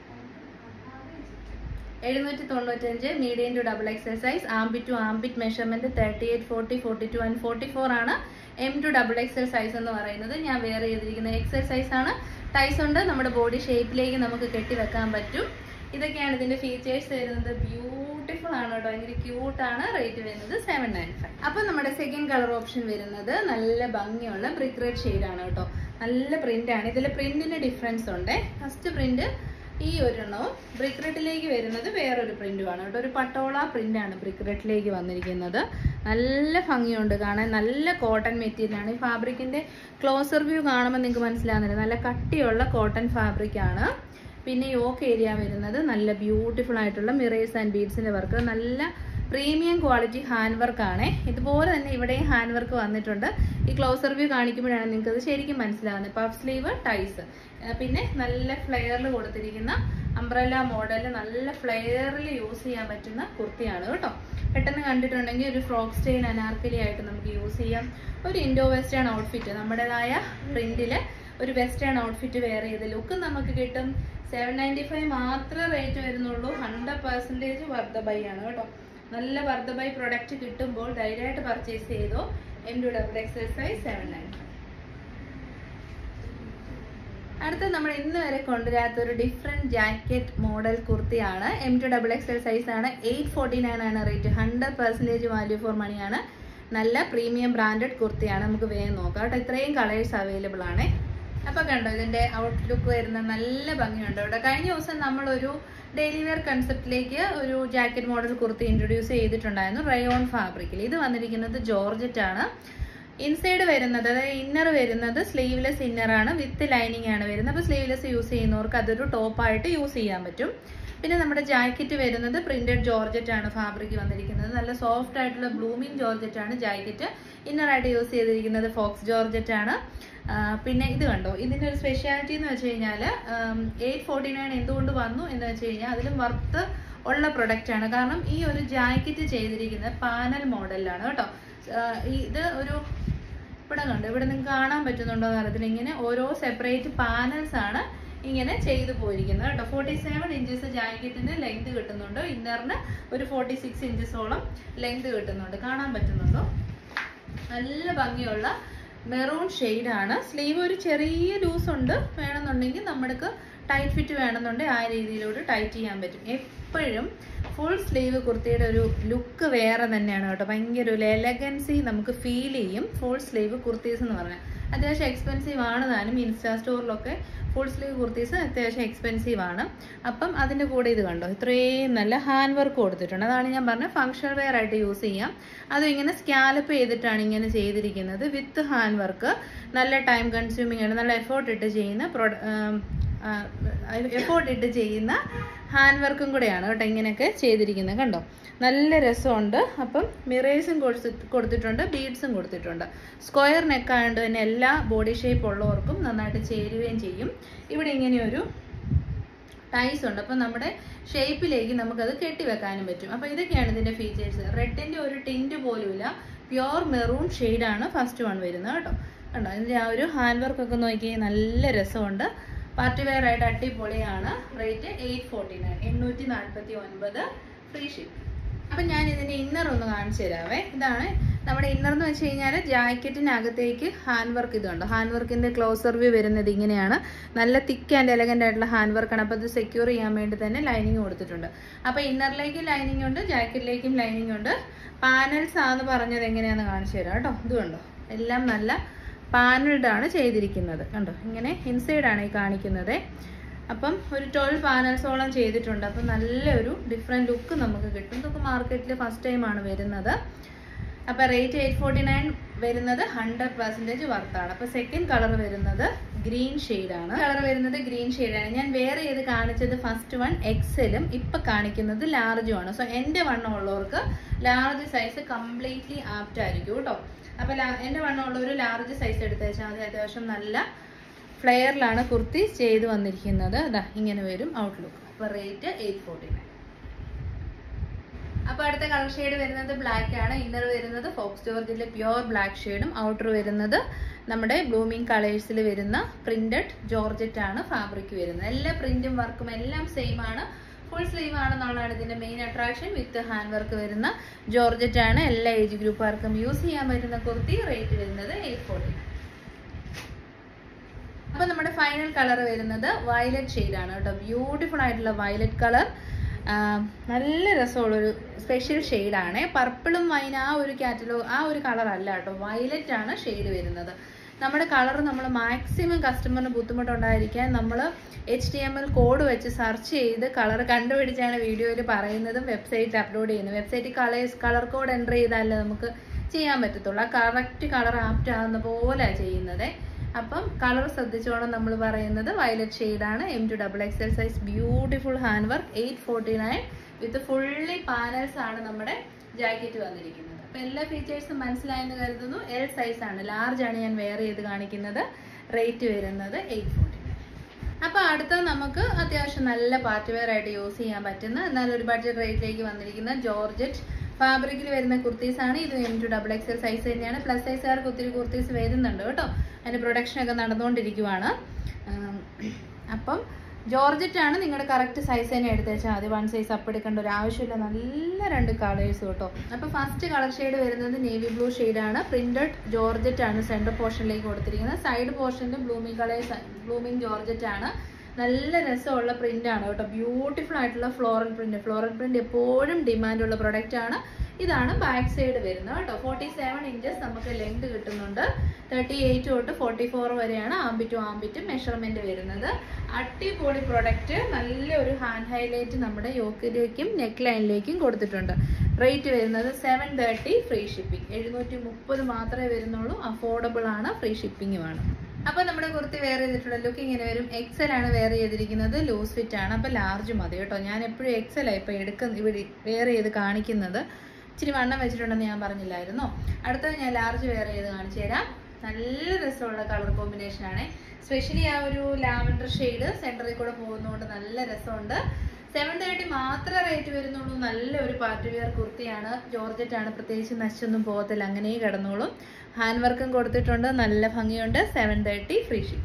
എഴുന്നൂറ്റി തൊണ്ണൂറ്റഞ്ച് medium to double XL size armpit to armpit measurement thirty eight forty forty two and forty four ആണ് M to double XL size എന്ന് പറയുന്നത് ഞാൻ വേറെ ചെയ്തിരിക്കുന്ന എക്സൽ സൈസ് ആണ് ടൈസ് ഉണ്ട് നമ്മുടെ ബോഡി ഷേപ്പിലേക്ക് നമുക്ക് കെട്ടി വെക്കാൻ പറ്റും ഇതൊക്കെയാണ് ഇതിന്റെ ഫീച്ചേഴ്സ് വരുന്നത് ബ്യൂട്ടിഫുൾ ആണ് കേട്ടോ ഭയങ്കര ക്യൂട്ട് ആണ് റേറ്റ് വരുന്നത് സെവൻ നയൻ ഫൈവ് അപ്പൊ നമ്മുടെ സെക്കൻഡ് കളർ ഓപ്ഷൻ വരുന്നത് നല്ല ഭംഗിയുള്ള ബ്രിക്ക് റെഡ് ഷെയ്ഡ് ആണ് കേട്ടോ നല്ല പ്രിന്റ് ആണ് ഇതിൽ പ്രിന്റിന് ഡിഫറൻസ് ഉണ്ട് ഫസ്റ്റ് പ്രിന്റ് ഈ ഒരെണ്ണവും ബ്രിക്ക് റെഡിലേക്ക് വരുന്നത് വേറൊരു പ്രിന്റുമാണ് കേട്ടോ ഒരു പട്ടോള പ്രിന്റ് ആണ് ബ്രിക്ക് റെഡിലേക്ക് വന്നിരിക്കുന്നത് നല്ല ഭംഗിയുണ്ട് കാണാൻ നല്ല കോട്ടൺ മെറ്റീരിയൽ ആണ് ഈ ഫാബ്രിക്കിന്റെ ക്ലോസർ വ്യൂ കാണുമ്പോൾ നിങ്ങൾക്ക് മനസ്സിലാകുന്നില്ല നല്ല കട്ടിയുള്ള കോട്ടൺ ഫാബ്രിക് ആണ് പിന്നെ യോക്ക് ഏരിയ വരുന്നത് നല്ല ബ്യൂട്ടിഫുൾ ആയിട്ടുള്ള മിറേഴ്സ് ആൻഡ് ബീഡ്സിന്റെ വർക്ക് നല്ല പ്രീമിയം ക്വാളിറ്റി ഹാൻഡ് വർക്ക് ആണ് ഇതുപോലെ തന്നെ ഇവിടെയും ഹാൻഡ് വർക്ക് വന്നിട്ടുണ്ട് ഈ ക്ലോസർ വ്യൂ കാണിക്കുമ്പോഴാണ് നിങ്ങൾക്ക് അത് ശരിക്കും മനസ്സിലാകുന്നത് പഫ് സ്ലീവ് ടൈസ് പിന്നെ നല്ല ഫ്ലെയറിൽ കൊടുത്തിരിക്കുന്ന അംബ്രല്ല മോഡൽ നല്ല ഫ്ലെയറിൽ യൂസ് ചെയ്യാൻ പറ്റുന്ന കുർത്തിയാണ് കേട്ടോ പെട്ടെന്ന് കണ്ടിട്ടുണ്ടെങ്കിൽ ഒരു ഫ്രോക്ക് സ്റ്റൈൽ അനാർക്കലി ആയിട്ട് നമുക്ക് യൂസ് ചെയ്യാം ഒരു ഇൻഡോ വെസ്റ്റേൺ ഔട്ട്ഫിറ്റ് നമ്മുടേതായ പ്രിന്റിൽ ഒരു വെസ്റ്റേൺ ഔട്ട്ഫിറ്റ് വെയർ ചെയ്ത് ലുക്ക് നമുക്ക് കിട്ടും സെവൻ നയൻറ്റി ഫൈവ് മാത്രമേ റേറ്റ് വരുന്നുള്ളൂ ഹൺഡ്രഡ് പെർസെൻറ്റേജ് വർദ്ധ ബൈ ആണ് കേട്ടോ നല്ല വർദ്ധ ബൈ പ്രൊഡക്റ്റ് കിട്ടുമ്പോൾ ധൈര്യമായിട്ട് പർച്ചേസ് ചെയ്തോ M to double X size seven nine അടുത്ത നമ്മൾ ഇന്ന് വരെ കൊണ്ടുവരാത്ത ഒരു ഡിഫറെന്റ് ജാക്കറ്റ് മോഡൽ കുർത്തിയാണ് M to double X L size ആണ് എയ്റ്റ് ഫോർട്ടി നയൻ ആണ് rate hundred percentage value for മണിയാണ് നല്ല പ്രീമിയം ബ്രാൻഡഡ് കുർത്തിയാണ് നമുക്ക് വേഗം നോക്കാം കേട്ടോ ഇത്രയും കളേഴ്സ് അവൈലബിൾ ആണ് അപ്പൊ കണ്ടോ ഇതിന്റെ ഔട്ട്ലുക്ക് വരുന്ന നല്ല ഭംഗിയുണ്ട് ഇവിടെ കഴിഞ്ഞ ദിവസം നമ്മളൊരു ഡെയിലി വെയർ കൺസെപ്റ്റിലേക്ക് ഒരു ജാക്കറ്റ് മോഡൽ കുർത്തി ഇൻട്രൊഡ്യൂസ് ചെയ്തിട്ടുണ്ടായിരുന്നു റയോൺ ഫാബ്രിക്കിൽ ഇത് വന്നിരിക്കുന്നത് ജോർജറ്റ് ആണ് ഇൻസൈഡ് വരുന്നത് അതായത് ഇന്നർ വരുന്നത് സ്ലീവ്ലെസ് ഇന്നർ ആണ് വിത്ത് ലൈനിങ് ആണ് വരുന്നത് അപ്പോൾ സ്ലീവ്ലെസ് യൂസ് ചെയ്യുന്നവർക്ക് അതൊരു ടോപ്പായിട്ട് യൂസ് ചെയ്യാൻ പറ്റും പിന്നെ നമ്മുടെ ജാക്കറ്റ് വരുന്നത് പ്രിന്റഡ് ജോർജറ്റ് ആണ് ഫാബ്രിക് വന്നിരിക്കുന്നത് നല്ല സോഫ്റ്റ് ആയിട്ടുള്ള ബ്ലൂമിങ് ജോർജറ്റ് ആണ് ജാക്കറ്റ് ഇന്നർ ആയിട്ട് യൂസ് ചെയ്തിരിക്കുന്നത് ഫോക്സ് ജോർജറ്റ് ആണ് ആ, പിന്നെ ഇത് കണ്ടോ ഇതിന്റെ ഒരു സ്പെഷ്യാലിറ്റി എന്ന് വെച്ച് കഴിഞ്ഞാൽ എയ്റ്റ് ഫോർട്ടി നയൻ എന്തുകൊണ്ട് വന്നു എന്ന് വെച്ച് കഴിഞ്ഞാൽ അതിലും വർത്ത് ഉള്ള പ്രൊഡക്റ്റ് ആണ് കാരണം ഈ ഒരു ജാക്കറ്റ് ചെയ്തിരിക്കുന്നത് പാനൽ മോഡലിലാണ് കേട്ടോ ആ, ഈ- ഇത് ഒരു ഇവിടെ കണ്ടോ ഇവിടെ നിങ്ങൾക്ക് കാണാൻ പറ്റുന്നുണ്ടോ എന്ന് അറിയത്തില്ല ഇങ്ങനെ ഓരോ സെപ്പറേറ്റ് പാനൽസ് ആണ് ഇങ്ങനെ ചെയ്തു പോയിരിക്കുന്നത് കേട്ടോ ഫോർട്ടി സെവൻ ഇഞ്ചസ് ജാക്കറ്റിന് ലെങ്ത് കിട്ടുന്നുണ്ട് ഇന്നറിന് ഒരു ഫോർട്ടി സിക്സ് ഇഞ്ചസോളം ലെങ്ത് കിട്ടുന്നുണ്ട് കാണാൻ പറ്റുന്നുണ്ടോ നല്ല ഭംഗിയുള്ള മെറൂൺ ആണ് സ്ലീവ് ഒരു ചെറിയ ലൂസ് ഉണ്ട് വേണമെന്നുണ്ടെങ്കിൽ നമ്മൾക്ക് ടൈറ്റ് ഫിറ്റ് വേണമെന്നുണ്ടെങ്കിൽ ആ രീതിയിലൂടെ ടൈറ്റ് ചെയ്യാൻ പറ്റും എപ്പോഴും ഫുൾ സ്ലീവ് കുർത്തിയുടെ ഒരു ലുക്ക് വേറെ തന്നെയാണ് കേട്ടോ ഭയങ്കര ഒരു എലഗൻസി നമുക്ക് ഫീൽ ചെയ്യും ഫുൾ സ്ലീവ് കുർത്തീസ് എന്ന് പറഞ്ഞാൽ അത്യാവശ്യം എക്സ്പെൻസീവ് ആണ് താനും ഇൻസ്റ്റാ സ്റ്റോറിലൊക്കെ ഫുൾ സ്ലീവ് കുർത്തീസ് അത്യാവശ്യം എക്സ്പെൻസീവ് ആണ് അപ്പം അതിൻ്റെ കൂടെ ഇത് കണ്ടോ ഇത്രയും നല്ല ഹാൻഡ് വർക്ക് കൊടുത്തിട്ടുണ്ട് അതാണ് ഞാൻ പറഞ്ഞത് ഫങ്ഷണൽ വെയർ ആയിട്ട് യൂസ് ചെയ്യാം അതും ഇങ്ങനെ സ്കാലപ്പ് ചെയ്തിട്ടാണ് ഇങ്ങനെ ചെയ്തിരിക്കുന്നത് വിത്ത് ഹാൻഡ് വർക്ക് നല്ല ടൈം കൺസ്യൂമിങ് ആണ് നല്ല എഫേർട്ട് ഇട്ട് ചെയ്യുന്ന പ്രൊഡ എഫേർട്ട് ഇട്ട് ചെയ്യുന്ന ഹാൻഡ് വർക്കും കൂടെയാണ് കേട്ടോ ഇങ്ങനെയൊക്കെ ചെയ്തിരിക്കുന്നത് കണ്ടോ നല്ല രസമുണ്ട് അപ്പം മിറേഴ്സും കൊടുത്തിട്ടുണ്ട് ബീഡ്സും കൊടുത്തിട്ടുണ്ട് സ്ക്വയർ നെക്ക് ആയതുകൊണ്ട് തന്നെ എല്ലാ ബോഡി ഷേപ്പ് ഉള്ളവർക്കും നന്നായിട്ട് ചേരുകയും ചെയ്യും ഇവിടെ ഇങ്ങനെയൊരു ടൈസ് ഉണ്ട് അപ്പം നമ്മുടെ ഷേപ്പിലേക്ക് നമുക്കത് കെട്ടിവെക്കാനും പറ്റും അപ്പം ഇതൊക്കെയാണ് ഇതിന്റെ ഫീച്ചേഴ്സ് റെഡിന്റെ ഒരു ടിൻറ്റ് പോലുമില്ല പ്യുവർ മെറൂൺ ആണ് ഫസ്റ്റ് വൺ വരുന്നത് കേട്ടോ കണ്ടോ ഇതിന്റെ ആ ഒരു ഹാൻഡ് വർക്ക് ഒക്കെ നോക്കി നല്ല രസമുണ്ട് പാർട്ടി വെയർ ആയിട്ട് അടിപൊളിയാണ് റേറ്റ് എയ്റ്റ് ഫോർട്ടി നയൻ എണ്ണൂറ്റി നാൽപ്പത്തി ഒൻപത് ഫ്രീ ഷിപ്പ് അപ്പം ഞാൻ ഇതിന്റെ ഇന്നർ ഒന്ന് കാണിച്ചു തരാവേ ഇതാണ് നമ്മുടെ ഇന്നർ എന്ന് വെച്ച് കഴിഞ്ഞാൽ ജാക്കറ്റിനകത്തേക്ക് ഹാൻഡ് വർക്ക് ഇതുണ്ട് ഹാൻഡ് വർക്കിന്റെ ക്ലോസർ വ്യൂ വരുന്നത് ഇങ്ങനെയാണ് നല്ല തിക്ക് ആൻഡ് എലഗന്റ് ആയിട്ടുള്ള ഹാൻഡ് വർക്കാണ് അപ്പോൾ ഇത് സെക്യൂർ ചെയ്യാൻ വേണ്ടി തന്നെ ലൈനിങ് കൊടുത്തിട്ടുണ്ട് അപ്പോൾ ഇന്നറിലേക്കും ലൈനിങ് ഉണ്ട് ജാക്കറ്റിലേക്കും ലൈനിങ് ഉണ്ട് പാനൽസ് ആന്ന് പറഞ്ഞത് എങ്ങനെയാന്ന് കാണിച്ചു തരാം കേട്ടോ ഇത് കണ്ടോ എല്ലാം നല്ല പാനൽഡ് ആണ് ചെയ്തിരിക്കുന്നത് കണ്ടോ ഇങ്ങനെ ഇൻസൈഡ് ആണ് ഈ കാണിക്കുന്നത് അപ്പം ഒരു ട്വൽവ് പാനൽസോളം ചെയ്തിട്ടുണ്ട് അപ്പം നല്ലൊരു ഡിഫറെൻറ്റ് ലുക്ക് നമുക്ക് കിട്ടും ഇതൊക്കെ മാർക്കറ്റിൽ ഫസ്റ്റ് ടൈം ആണ് വരുന്നത് അപ്പം റേറ്റ് എയ്റ്റ് ഫോർട്ടി നയൻ വരുന്നത് ഹൺഡ്രഡ് പെർസെൻറ്റേജ് വർത്താണ് അപ്പം സെക്കൻഡ് കളർ വരുന്നത് ഗ്രീൻ ആണ് കളർ വരുന്നത് ഗ്രീൻ ആണ് ഞാൻ വേറെ ഏത് കാണിച്ചത് ഫസ്റ്റ് വൺ എക്സലും ഇപ്പൊ കാണിക്കുന്നത് ലാർജും ആണ് സോ എന്റെ വണ്ണം ഉള്ളവർക്ക് ലാർജ് സൈസ് കംപ്ലീറ്റ്ലി ആപ്റ്റ് ആയിരിക്കും കേട്ടോ അപ്പൊ ലാ- എന്റെ വണ്ണം ഉള്ളവർ ലാർജ് സൈസ് എടുത്ത് വെച്ചാൽ മതി അത്യാവശ്യം നല്ല ഫ്ലെയറിലാണ് കുർത്തി ചെയ്ത് വന്നിരിക്കുന്നത് അതാ ഇങ്ങനെ വരും ഔട്ട്ലുക്ക് അപ്പൊ റേറ്റ് എയ്റ്റ് ഫോർട്ടി നയൻ അപ്പൊ അടുത്ത കളർ ഷെയ്ഡ് വരുന്നത് ബ്ലാക്ക് ആണ് ഇന്നർ വരുന്നത് ഫോക്സ് ജോർജിലെ പ്യുവർ ബ്ലാക്ക് ഷെയ്ഡും ഔട്ടർ വരുന്നത് നമ്മുടെ ബ്ലൂമിങ് കളേഴ്സിൽ വരുന്ന പ്രിന്റഡ് ജോർജറ്റ് ആണ് ഫാബ്രിക് വരുന്നത് എല്ലാ പ്രിന്റും വർക്കും എല്ലാം സെയിം ആണ് ഫുൾ സ്ലീവ് ആണെന്നുള്ളതാണ് ഇതിന്റെ main attraction with hand work വരുന്ന ജോർജറ്റ് ആണ് എല്ലാ ഏജ് ഗ്രൂപ്പുകാർക്കും യൂസ് ചെയ്യാൻ പറ്റുന്ന കുർത്തി റേറ്റ് വരുന്നത് എയ്റ്റ് ഫോർട്ടി അപ്പൊ നമ്മുടെ ഫൈനൽ കളർ വരുന്നത് വയലറ്റ് ഷെയ്ഡ് ആണ് കേട്ടോ ബ്യൂട്ടിഫുൾ ആയിട്ടുള്ള വയലറ്റ് കളർ നല്ല രസമുള്ളൊരു സ്പെഷ്യൽ ഷെയ്ഡാണ് പർപ്പിളും വൈൻ ആ ഒരു കാറ്റലോഗ് ആ ഒരു കളർ അല്ല കേട്ടോ വയലറ്റ് ആണ് ഷെയ്ഡ് വരുന്നത് നമ്മുടെ കളർ നമ്മൾ മാക്സിമം കസ്റ്റമറിന് ബുദ്ധിമുട്ടുണ്ടായിരിക്കാൻ നമ്മൾ H T M L code വെച്ച് സെർച്ച് ചെയ്ത് കളർ കണ്ടുപിടിച്ചാണ് വീഡിയോയിൽ പറയുന്നതും വെബ്സൈറ്റ് അപ്ലോഡ് ചെയ്യുന്നത് വെബ്സൈറ്റിൽ കളേഴ്സ് കളർ കോഡ് എൻ്റർ ചെയ്താലേ നമുക്ക് ചെയ്യാൻ പറ്റത്തുള്ളൂ ആ കറക്റ്റ് കളർ ആപ്റ്റ് ആകുന്ന പോലെയാണ് ചെയ്യുന്നത് അപ്പം കളർ ശ്രദ്ധിച്ചോണം നമ്മൾ പറയുന്നത് വയലറ്റ് ആണ് M to double X size beautiful hand work eight forty nine with fully panels ആണ് നമ്മുടെ ജാക്കറ്റ് വന്നിരിക്കുന്നത് അപ്പൊ എല്ലാ ഫീച്ചേഴ്സും മനസ്സിലായെന്ന് കരുതുന്നു എൽ സൈസ് ആണ് ലാർജ് ആണ് ഞാൻ വെയർ ചെയ്ത് കാണിക്കുന്നത് റേറ്റ് വരുന്നത് എയ്റ്റ് ഫോർട്ടി നയൻ അപ്പൊ അടുത്തത് നമുക്ക് അത്യാവശ്യം നല്ല പാർട്ടി വെയർ ആയിട്ട് യൂസ് ചെയ്യാൻ പറ്റുന്ന എന്നാൽ ഒരു ബഡ്ജറ്റ് റേറ്റിലേക്ക് വന്നിരിക്കുന്ന ജോർജറ്റ് ഫാബ്രിക്കിൽ വരുന്ന കുർത്തീസ് ആണ് ഇത് M to double XL size തന്നെയാണ് പ്ലസ് സൈസുകാർക്ക് ഒത്തിരി കുർത്തീസ് വരുന്നുണ്ട് കേട്ടോ അതിന്റെ പ്രൊഡക്ഷൻ ഒക്കെ നടന്നുകൊണ്ടിരിക്കുവാണ് ഉം, അപ്പം ജോർജറ്റ് ആണ് നിങ്ങളുടെ കറക്റ്റ് സൈസ് തന്നെ എടുത്ത് വെച്ചാൽ മതി വൺ സൈസ് അപ്പ് എടുക്കേണ്ട ഒരു ആവശ്യമില്ല നല്ല രണ്ട് കളേഴ്സ് കേട്ടോ അപ്പൊ ഫസ്റ്റ് കളർ ഷെയ്ഡ് വരുന്നത് നേവി ബ്ലൂ ആണ് പ്രിന്റഡ് ജോർജറ്റ് ആണ് സെന്റർ പോർഷനിലേക്ക് കൊടുത്തിരിക്കുന്നത് സൈഡ് പോർഷനിൽ ബ്ലൂമിങ് കളേഴ്സ് ബ്ലൂമിങ് ജോർജറ്റ് ആണ് നല്ല രസമുള്ള പ്രിന്റ് ആണ് കേട്ടോ ബ്യൂട്ടിഫുൾ ആയിട്ടുള്ള ഫ്ലോറൽ പ്രിന്റ് ഫ്ലോറൽ പ്രിന്റ് എപ്പോഴും ഡിമാൻഡ് ഉള്ള പ്രൊഡക്റ്റ് ആണ് ഇതാണ് ബാക്ക് സൈഡ് വരുന്നത് കേട്ടോ ഫോർട്ടി സെവൻ ഇഞ്ചസ് നമുക്ക് ലെങ്ത് കിട്ടുന്നുണ്ട് തേർട്ടി എയ്റ്റ് തൊട്ട് ഫോർട്ടി ഫോർ വരെയാണ് ആംബിറ്റ് ടു ആംബിറ്റ് മെഷർമെന്റ് വരുന്നത് അടിപൊളി പ്രൊഡക്റ്റ് നല്ല ഒരു ഹാൻഡ് ഹൈലൈറ്റ് നമ്മുടെ യോക്കിലേക്കും നെക്ക് ലൈനിലേക്കും കൊടുത്തിട്ടുണ്ട് റേറ്റ് വരുന്നത് സെവൻ തേർട്ടി ഫ്രീ ഷിപ്പിംഗ് എഴുന്നൂറ്റി മുപ്പത് മാത്രമേ വരുന്നുള്ളൂ അഫോർഡബിൾ ആണ് ഫ്രീ ഷിപ്പിംഗുമാണ് അപ്പൊ നമ്മുടെ കുർത്തി വെയർ ചെയ്തിട്ടുള്ള ലുക്ക് ഇങ്ങനെ വരും എക്സൽ ആണ് വെയർ ചെയ്തിരിക്കുന്നത് ലൂസ് ഫിറ്റ് ആണ് അപ്പൊ ലാർജ് മതി കേട്ടോ ഞാൻ എപ്പോഴും എക്സൽ ആയി ഇപ്പൊ എടുക്കുന്ന ഇവിടെ വെയർ ചെയ്ത് കാണിക്കുന്നത് ഇച്ചിരി വണ്ണം വെച്ചിട്ടുണ്ടെന്ന് ഞാൻ പറഞ്ഞില്ലായിരുന്നോ അടുത്തത് ഞാൻ ലാർജ് വെയർ ചെയ്ത് കാണിച്ചു തരാം നല്ല രസമുള്ള കളർ കോമ്പിനേഷൻ ആണ് സ്പെഷ്യലി ആ ഒരു ലാവൻഡർ ഷെയ്ഡ് സെന്ററിൽ കൂടെ പോകുന്നതുകൊണ്ട് നല്ല രസമുണ്ട് സെവൻ തേർട്ടി മാത്രമേ റേറ്റ് വരുന്നുള്ളൂ നല്ല ഒരു പാർട്ടി വെയർ കുർത്തിയാണ് ജോർജറ്റ് ആണ് പ്രത്യേകിച്ച് നശിച്ചൊന്നും പോകത്തില്ല അങ്ങനെ കിടന്നോളും ഹാൻഡ് വർക്കും കൊടുത്തിട്ടുണ്ട് നല്ല ഭംഗിയുണ്ട് സെവൻ തേർട്ടി ഫ്രീ ഷിപ്പ്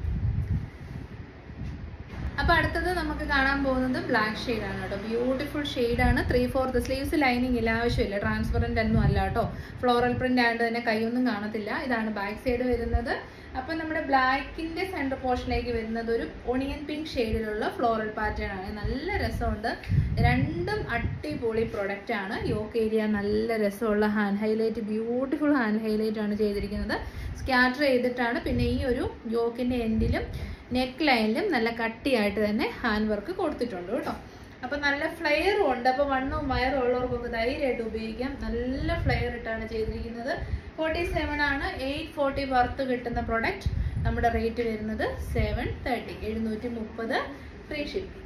അപ്പൊ അടുത്തത് നമുക്ക് കാണാൻ പോകുന്നത് ബ്ലാക്ക് ഷെയ്ഡ് ആണ് കേട്ടോ ബ്യൂട്ടിഫുൾ ഷെയ്ഡ് ആണ് ത്രീ ഫോർത്ത് സ്ലീവ്സ് ലൈനിങ് ഇല്ല ആവശ്യമില്ല ട്രാൻസ്പെറന്റ് ഒന്നും അല്ല കേട്ടോ ഫ്ലോറൽ പ്രിന്റ് ആയതുകൊണ്ട് തന്നെ കൈയൊന്നും കാണത്തില്ല ഇതാണ് ബാക്ക് സൈഡ് വരുന്നത് അപ്പൊ നമ്മുടെ ബ്ലാക്കിന്റെ സെന്റർ പോർഷനിലേക്ക് വരുന്നത് ഒരു ഒണിയൻ പിങ്ക് ഷെയ്ഡിലുള്ള ഫ്ലോറൽ പാറ്റേൺ ആണ് നല്ല രസമുണ്ട് രണ്ടും അടിപൊളി പ്രൊഡക്റ്റ് ആണ് യോക്ക് ഏരിയ നല്ല രസമുള്ള hand highlight beautiful hand highlight ആണ് ചെയ്തിരിക്കുന്നത് സ്കാറ്റർ ചെയ്തിട്ടാണ് പിന്നെ ഈ ഒരു യോക്കിന്റെ എൻഡിലും നെക്ക് ലൈനിലും നല്ല കട്ടിയായിട്ട് തന്നെ ഹാൻഡ് വർക്ക് കൊടുത്തിട്ടുണ്ട് കേട്ടോ അപ്പൊ നല്ല ഫ്ലെയറും ഉണ്ട് അപ്പൊ വണ്ണവും വയറും ഉള്ളവർക്കൊക്കെ ധൈര്യമായിട്ട് ഉപയോഗിക്കാം നല്ല ഫ്ലെയർ ഇട്ടാണ് ചെയ്തിരിക്കുന്നത് ഫോർട്ടി സെവൻ ആണ് എയ്റ്റ് ഫോർട്ടി വർത്ത് കിട്ടുന്ന പ്രൊഡക്റ്റ് നമ്മുടെ റേറ്റ് വരുന്നത് സെവൻ തേർട്ടി എഴുന്നൂറ്റി മുപ്പത് ഫ്രീ ഷിപ്പിംഗ്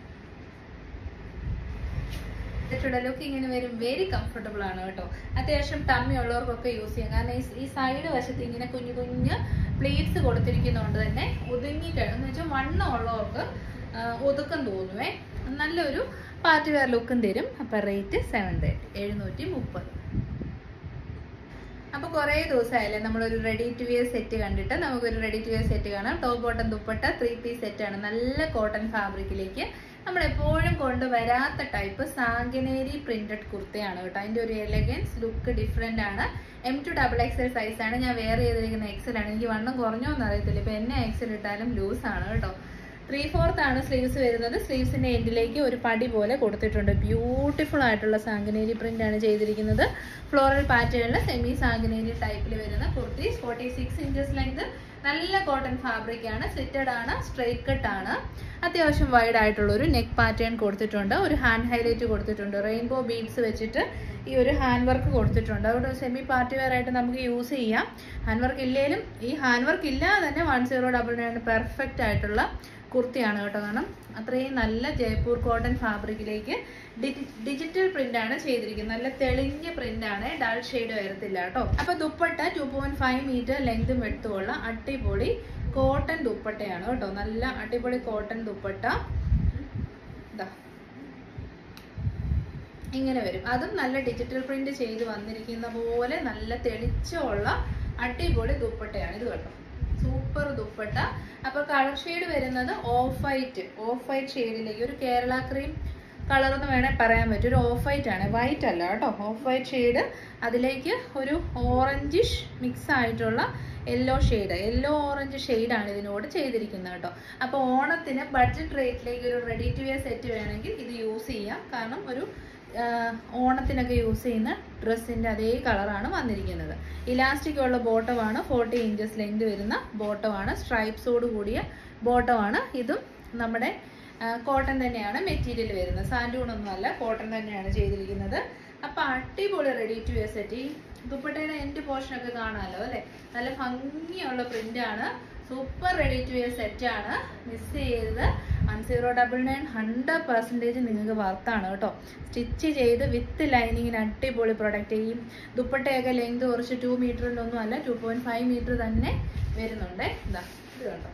ഇതിട്ടുള്ള ലുക്ക് ഇങ്ങനെ വരും വെരി കംഫർട്ടബിൾ ആണ് കേട്ടോ അത്യാവശ്യം ടമ്മി ഉള്ളവർക്കൊക്കെ യൂസ് ചെയ്യാം കാരണം ഈ- ഈ സൈഡ് വശത്ത് ഇങ്ങനെ കുഞ്ഞു കുഞ്ഞ് പ്ലേറ്റ്സ് കൊടുത്തിരിക്കുന്നതുകൊണ്ട് തന്നെ ഒതുങ്ങിയിട്ട് എന്ന് വെച്ചാൽ വണ്ണം ഉള്ളവർക്ക് ആ, ഒതുക്കം തോന്നുവേ നല്ലൊരു പാർട്ടി വെയർ ലുക്കും തരും അപ്പൊ റേറ്റ് സെവൻ തേർട്ടി എഴുന്നൂറ്റി മുപ്പത് അപ്പൊ കുറേ ദിവസമായില്ലേ നമ്മളൊരു റെഡി ടു വിയർ സെറ്റ് കണ്ടിട്ട് നമുക്കൊരു റെഡി ടു വിയർ സെറ്റ് കാണാം top bottom dupatta three piece set ആണ് നല്ല കോട്ടൺ ഫാബ്രിക്കിലേക്ക് നമ്മൾ എപ്പോഴും കൊണ്ടുവരാത്ത ടൈപ്പ് സാങ്കനേരി പ്രിന്റഡ് കുർത്തയാണ് കേട്ടോ അതിന്റെ ഒരു എലഗൻസ് ലുക്ക് ഡിഫറെന്റ് ആണ് M to double XL size ആണ് ഞാൻ വെയർ ചെയ്തിരിക്കുന്ന എക്സൽ ആണ് എനിക്ക് വണ്ണം കുറഞ്ഞോ എന്ന് അറിയത്തില്ല ഇപ്പൊ എന്നെ എക്സൽ ഇട്ടാലും ലൂസ് ആണ് കേട്ടോ ത്രീ ഫോർത്ത് ആണ് സ്ലീവ്സ് വരുന്നത് സ്ലീവ്സിന്റെ എൻഡിലേക്ക് ഒരു പടി പോലെ കൊടുത്തിട്ടുണ്ട് ബ്യൂട്ടിഫുൾ ആയിട്ടുള്ള സാങ്കനേരി പ്രിന്റ് ആണ് ചെയ്തിരിക്കുന്നത് ഫ്ലോറൽ പാറ്റേണിൽ സെമി സാങ്കനേരി ടൈപ്പിൽ വരുന്ന kurtis forty six inches length നല്ല കോട്ടൺ ഫാബ്രിക് ആണ് സ്ലിറ്റഡ് ആണ് സ്ട്രെയിറ്റ് കട്ട് ആണ് അത്യാവശ്യം വൈഡ് ആയിട്ടുള്ള ഒരു നെക്ക് പാറ്റേൺ കൊടുത്തിട്ടുണ്ട് ഒരു ഹാൻഡ് ഹൈലൈറ്റ് കൊടുത്തിട്ടുണ്ട് റെയിൻബോ ബീഡ്സ് വെച്ചിട്ട് ഈ ഒരു ഹാൻഡ് വർക്ക് കൊടുത്തിട്ടുണ്ട് അതുകൊണ്ട് സെമി പാർട്ടി വെയർ ആയിട്ട് നമുക്ക് യൂസ് ചെയ്യാം ഹാൻഡ് വർക്ക് ഇല്ലേലും ഈ ഹാൻഡ് വർക്ക് ഇല്ലാതെ തന്നെ one zero double nine perfect ആയിട്ടുള്ള കുർത്തിയാണ് കേട്ടോ കാരണം അത്രയും നല്ല ജയ്പൂർ കോട്ടൺ ഫാബ്രിക്കിലേക്ക് ഡിജിറ്റൽ പ്രിന്റ് ആണ് ചെയ്തിരിക്കുന്നത് നല്ല തെളിഞ്ഞ പ്രിന്റ് ആണ് ഡൾ ഷെയ്ഡ് വരത്തില്ല കേട്ടോ അപ്പൊ dupatta two point five metre ലെങ്തും എടുത്തുള്ള അടിപൊളി കോട്ടൺ ദുപ്പട്ടയാണ് കേട്ടോ നല്ല അടിപൊളി കോട്ടൺ ദുപ്പട്ട ഇതാ ഇങ്ങനെ വരും അതും നല്ല ഡിജിറ്റൽ പ്രിന്റ് ചെയ്ത് വന്നിരിക്കുന്ന പോലെ നല്ല തെളിച്ചമുള്ള അടിപൊളി ദുപ്പട്ടയാണ് ഇത് കേട്ടോ സൂപ്പർ ദുപ്പട്ട അപ്പൊ കളർ ഷെയ്ഡ് വരുന്നത് ഓഫ് വൈറ്റ് ഓഫ് വൈറ്റ് ഷെയ്ഡിലേക്ക് ഒരു കേരള ക്രീം കളർ എന്ന് വേണേൽ പറയാൻ പറ്റും ഒരു ഓഫ് വൈറ്റ് ആണ് വൈറ്റ് അല്ല കേട്ടോ ഓഫ് വൈറ്റ് ഷെയ്ഡ് അതിലേക്ക് ഒരു ഓറഞ്ചിഷ് മിക്സ് ആയിട്ടുള്ള യെല്ലോ ഷെയ്ഡ് യെല്ലോ ഓറഞ്ച് ഷെയ്ഡാണ് ഇതിനോട് ചെയ്തിരിക്കുന്നത് കേട്ടോ അപ്പോൾ ഓണത്തിന് ബഡ്ജറ്റ് റേറ്റിലേക്ക് ഒരു റെഡി ടു വെയർ സെറ്റ് വേണമെങ്കിൽ ഇത് യൂസ് ചെയ്യാം കാരണം ഒരു ആഹ് ഓണത്തിനൊക്കെ യൂസ് ചെയ്യുന്ന ഡ്രസ്സിന്റെ അതേ കളറാണ് വന്നിരിക്കുന്നത് ഇലാസ്റ്റിക് ഉള്ള ബോട്ടമാണ് ഫോർട്ടി ഇഞ്ചസ് ലെങ്ത് വരുന്ന ബോട്ടമാണ് സ്ട്രൈപ്സോട് കൂടിയ ബോട്ടമാണ് ഇതും നമ്മുടെ കോട്ടൺ തന്നെയാണ് മെറ്റീരിയൽ വരുന്നത് സാൻഡൂൺ ഒന്നുമല്ല കോട്ടൺ തന്നെയാണ് ചെയ്തിരിക്കുന്നത് അപ്പൊ അടിപൊളി റെഡി ടു വെയർ സെറ്റ് ഈ ദുപ്പട്ടയുടെ എൻഡ് പോർഷൻ ഒക്കെ കാണാമല്ലോ അല്ലെ നല്ല ഭംഗിയുള്ള പ്രിന്റ് ആണ് super ready to wear set ആണ് മിസ് ചെയ്തത് one zero double nine hundred percentage നിങ്ങൾക്ക് വർത്താണ് കേട്ടോ സ്റ്റിച്ച് ചെയ്ത് വിത്ത് ലൈനിങ്ങിന് അടിപൊളി പ്രൊഡക്റ്റ് ഈ ദുപ്പട്ടയൊക്കെ ലെങ്ത് കുറച്ച് ടു മീറ്ററിലൊന്നും അല്ല ടു പോയിന്റ് ഫൈവ് മീറ്റർ തന്നെ വരുന്നുണ്ട് ഇതാ ഇത് കണ്ടോ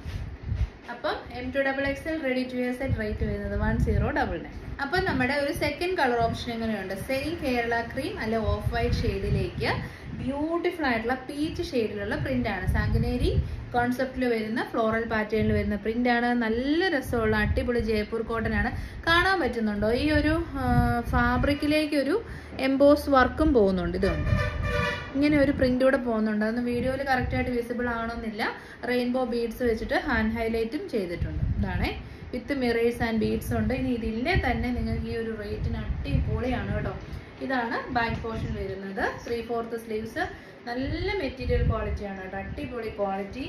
അപ്പം M to double X L ready to wear set rate വരുന്നത് വൺ സീറോ ഡബിൾ നയൻ അപ്പം നമ്മുടെ ഒരു സെക്കൻഡ് കളർ ഓപ്ഷൻ എങ്ങനെയുണ്ട് സെയിം കേരള ക്രീം അല്ലെ ഓഫ് വൈറ്റ് ഷെയ്ഡിലേക്ക് ബ്യൂട്ടിഫുൾ ആയിട്ടുള്ള പീച്ച് ഷെയ്ഡിലുള്ള പ്രിന്റ് ആണ് സാങ്കനേരി കോൺസെപ്റ്റിൽ വരുന്ന ഫ്ലോറൽ പാറ്റേണിൽ വരുന്ന പ്രിന്റ് ആണ് നല്ല രസമുള്ള അടിപൊളി ജയ്പൂർ കോട്ടൺ ആണ് കാണാൻ പറ്റുന്നുണ്ടോ ഈ ഒരു ഫാബ്രിക്കിലേക്ക് ഒരു എംബോസ് വർക്കും പോകുന്നുണ്ട് ഇതുണ്ട് ഇങ്ങനെ ഒരു പ്രിന്റ് കൂടെ പോകുന്നുണ്ട് അതൊന്ന് വീഡിയോയിൽ കറക്റ്റായിട്ട് വിസിബിൾ ആവണമെന്നില്ല റെയിൻബോ ബീഡ്സ് വെച്ചിട്ട് ഹാൻഡ് ഹൈലൈറ്റും ചെയ്തിട്ടുണ്ട് ഇതാണേ വിത്ത് മിറേഴ്സ് ആൻഡ് ബീഡ്സ് ഉണ്ട് ഇനി ഇതില്ലേ തന്നെ നിങ്ങൾക്ക് ഈ ഒരു റേറ്റിന് അടിപൊളിയാണ് കേട്ടോ ഇതാണ് ബാക്ക് പോർഷൻ വരുന്നത് ത്രീ ഫോർത്ത് സ്ലീവ്സ് നല്ല മെറ്റീരിയൽ ക്വാളിറ്റിയാണ് കേട്ടോ അടിപൊളി ക്വാളിറ്റി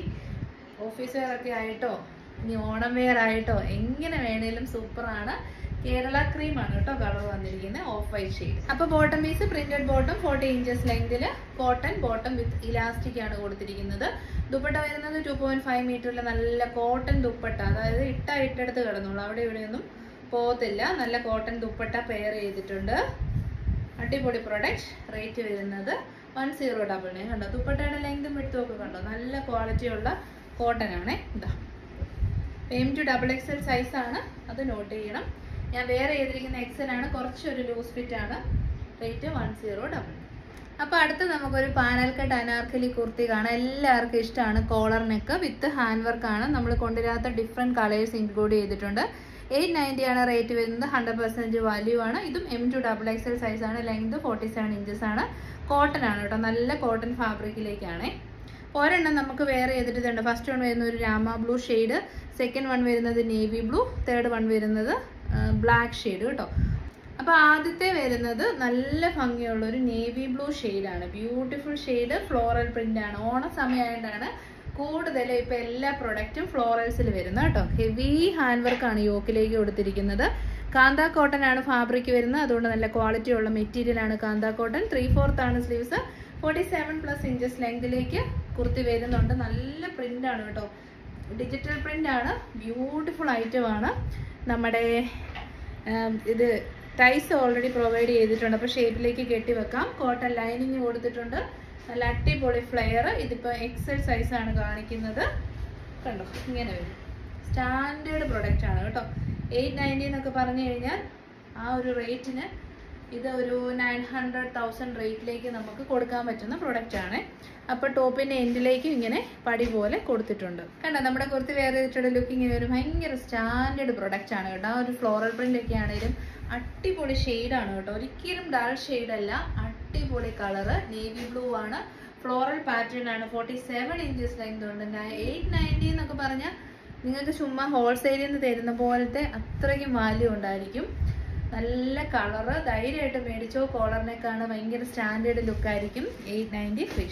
ഓഫീസ് വെയർ ഒക്കെ ആയിട്ടോ ഇനി ഓണം വെയർ ആയിട്ടോ എങ്ങനെ വേണേലും സൂപ്പറാണ് കേരള ക്രീം ആണ് കേട്ടോ കളർ വന്നിരിക്കുന്നത് ഓഫ് വൈറ്റ് ഷെയ്ഡ് അപ്പൊ bottom piece printed bottom forty inches ലെങ്തിൽ കോട്ടൺ ബോട്ടം വിത്ത് ഇലാസ്റ്റിക് ആണ് കൊടുത്തിരിക്കുന്നത് ദുപ്പട്ട വരുന്നത് ടു പോയിന്റ് ഫൈവ് മീറ്ററിൽ നല്ല കോട്ടൺ ദുപ്പട്ട അതായത് ഇട്ട ഇട്ടെടുത്ത് കിടന്നുള്ളൂ അവിടെ ഇവിടെയൊന്നും പോകത്തില്ല നല്ല കോട്ടൺ ദുപ്പട്ട പെയർ ചെയ്തിട്ടുണ്ട് അടിപൊളി പ്രൊഡക്റ്റ് റേറ്റ് വരുന്നത് വൺ സീറോ ഡബിൾ നയൻ കണ്ടോ ദുപ്പട്ടയുടെ ലെങ്തും എടുത്തും ഒക്കെ കണ്ടോ നല്ല ക്വാളിറ്റി ഉള്ള കോട്ടൺ ആണേ ഇതാ M to double X L size ആണ് അത് നോട്ട് ചെയ്യണം ഞാൻ വേറെ ചെയ്തിരിക്കുന്ന എക്സൽ ആണ് കുറച്ചൊരു ലൂസ് ഫിറ്റ് ആണ് റേറ്റ് വൺ സീറോ ഡബിൾ അപ്പൊ അടുത്ത് നമുക്കൊരു പാനൽ കട്ട് അനാർക്കലി കുർത്തി കാണാം എല്ലാവർക്കും ഇഷ്ടമാണ് collar neck with hand work ആണ് നമ്മൾ കൊണ്ടുവരാത്ത ഡിഫറെന്റ് കളേഴ്സ് ഇൻക്ലൂഡ് ചെയ്തിട്ടുണ്ട് എയ്റ്റ് നയൻറ്റി ആണ് റേറ്റ് വരുന്നത് ഹൺഡ്രഡ് പെർസെൻറ്റ് വാല്യൂ ആണ് ഇതും M to double X L size ആണ് ലെങ്ത് ഫോർട്ടി സെവൻ ഇഞ്ചസ് ആണ് കോട്ടൺ ആണ് കേട്ടോ നല്ല കോട്ടൺ ഫാബ്രിക്കിലേക്കാണ് ഒരെണ്ണം നമുക്ക് വേറെ ചെയ്തിട്ടുണ്ട് ഫസ്റ്റ് വൺ വരുന്നത് ഒരു rama blue shade second one വരുന്നത് നേവി ബ്ലൂ തേർഡ് വൺ വരുന്നത് ബ്ലാക്ക് ഷെയ്ഡ് കേട്ടോ അപ്പൊ ആദ്യത്തെ വരുന്നത് നല്ല ഭംഗിയുള്ള ഒരു നേവി ബ്ലൂ ആണ് ബ്യൂട്ടിഫുൾ ഷെയ്ഡ് ഫ്ലോറൽ പ്രിന്റ് ആണ് ഓണ സമയമായിട്ടാണ് കൂടുതൽ ഇപ്പൊ എല്ലാ പ്രൊഡക്റ്റും ഫ്ലോറൽസിൽ വരുന്നത് കേട്ടോ ഹെവി ഹാൻഡ് വർക്ക് ആണ് യോക്കിലേക്ക് കൊടുത്തിരിക്കുന്നത് കാന്ത കോട്ടൺ ആണ് ഫാബ്രിക് വരുന്നത് അതുകൊണ്ട് നല്ല ക്വാളിറ്റി ഉള്ള മെറ്റീരിയൽ ആണ് കാന്ത കോട്ടൺ ത്രീ ഫോർത്ത് ആണ് sleeves forty seven plus inches ലെങ്തിലേക്ക് കുർത്തി വരുന്നുണ്ട് നല്ല പ്രിന്റ് ആണ് കേട്ടോ ഡിജിറ്റൽ പ്രിന്റ് ആണ് ബ്യൂട്ടിഫുൾ ഐറ്റം ആണ് നമ്മുടെ ആം, ഇത് ടൈസ് ഓൾറെഡി പ്രൊവൈഡ് ചെയ്തിട്ടുണ്ട് അപ്പോൾ ഷേപ്പിലേക്ക് കെട്ടി വെക്കാം കോട്ടൺ ലൈനിങ് കൊടുത്തിട്ടുണ്ട് നല്ല അടിപൊളി ഫ്ലെയർ ഇതിപ്പോൾ എക്സൽ സൈസ് ആണ് കാണിക്കുന്നത് കണ്ടോ ഇങ്ങനെ വരും സ്റ്റാൻഡേർഡ് പ്രൊഡക്റ്റ് ആണ് കേട്ടോ എയ്റ്റ് നയൻറ്റി എന്നൊക്കെ പറഞ്ഞു കഴിഞ്ഞാൽ ആ ഒരു റേറ്റിന് ഇത് ഒരു നയൻ ഹൺഡ്രഡ് തൗസൻഡ് റേറ്റിലേക്ക് നമുക്ക് കൊടുക്കാൻ പറ്റുന്ന പ്രൊഡക്റ്റ് ആണ് അപ്പൊ ടോപ്പിന്റെ എൻഡിലേക്കും ഇങ്ങനെ പടി പോലെ കൊടുത്തിട്ടുണ്ട് കണ്ടോ നമ്മുടെ കുർത്തി വേറെ ചെയ്തിട്ടുള്ള ലുക്ക് ഇങ്ങനെ ഒരു ഭയങ്കര സ്റ്റാൻഡേർഡ് പ്രൊഡക്റ്റ് ആണ് കേട്ടോ ആ ഒരു ഫ്ലോറൽ പ്രിന്റ് ഒക്കെ ആണെങ്കിലും അടിപൊളി ആണ് കേട്ടോ ഒരിക്കലും ഡാൾ ഷെയ്ഡ് അല്ല അടിപൊളി കളറ് നേവി ബ്ലൂ ആണ് ഫ്ലോറൽ പാറ്റേൺ ആണ് ഫോർട്ടി സെവൻ ഇഞ്ചസ് ലെങ്ത് ഉണ്ട് എയ്റ്റ് നയൻറ്റി എന്നൊക്കെ പറഞ്ഞാൽ നിങ്ങൾക്ക് ചുമ്മാ ഹോൾസെയിലിൽ നിന്ന് തരുന്ന പോലത്തെ അത്രയ്ക്കും വാല്യൂ ഉണ്ടായിരിക്കും നല്ല കളറ് ധൈര്യമായിട്ട് മേടിച്ചോ കോളറിനേക്കാണ് ഭയങ്കര സ്റ്റാൻഡേർഡ് ലുക്ക് ആയിരിക്കും എയ്റ്റ് നയൻറ്റി ഫ്രീ